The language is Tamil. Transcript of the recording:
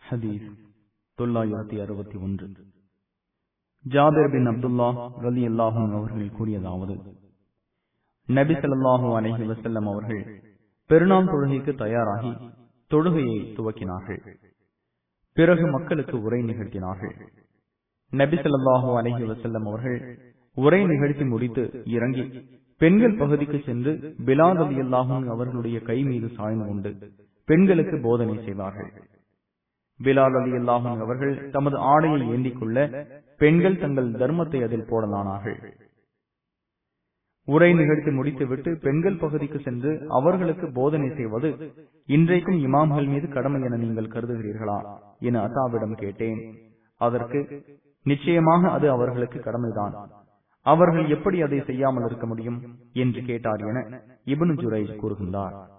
ஹதீஸ் தொள்ளாயிரத்தி அறுபத்தி ஒன்று ஜாபிர் பின் அப்துல்லா ரலி அல்லாஹும் அவர்கள் கூறியதாவது நபி ஸல்லல்லாஹு அலைஹி வஸல்லம் அவர்கள் பெருநாள் தொழுகைக்கு தயாராகி தொழுகையை துவக்கினார்கள் பிறகு மக்களுக்கு உரை நிகழ்த்தினார்கள் நபி ஸல்லல்லாஹு அலைஹி வஸல்லம் அவர்கள் உரை நிகழ்த்தி முடித்து இறங்கி பெண்கள் பகுதிக்கு சென்று பிலால் அலி அல்லாஹும் அவர்களுடைய கை மீது சாய்ந்து கொண்டு பெண்களுக்கு போதனை செய்தார்கள் பிலால் அலி அல்லாஹும் அவர்கள் தமது ஆடையை ஏந்திக் கொள்ள பெண்கள் தங்கள் தர்மத்தை அதில் போடலானார்கள் உரை நிகழ்த்தி முடித்துவிட்டு பெண்கள் பகுதிக்கு சென்று அவர்களுக்கு போதனை செய்வது இன்றைக்கும் இமாம்கள் மீது கடமை என நீங்கள் கருதுகிறீர்களா என அத்தாவிடம் கேட்டேன் அதற்கு நிச்சயமாக அது அவர்களுக்கு கடமைதான் அவர்கள் எப்படி அதை செய்யாமல் இருக்க முடியும் என்று கேட்டார் என இபனு ஜுரை கூறுகின்றார்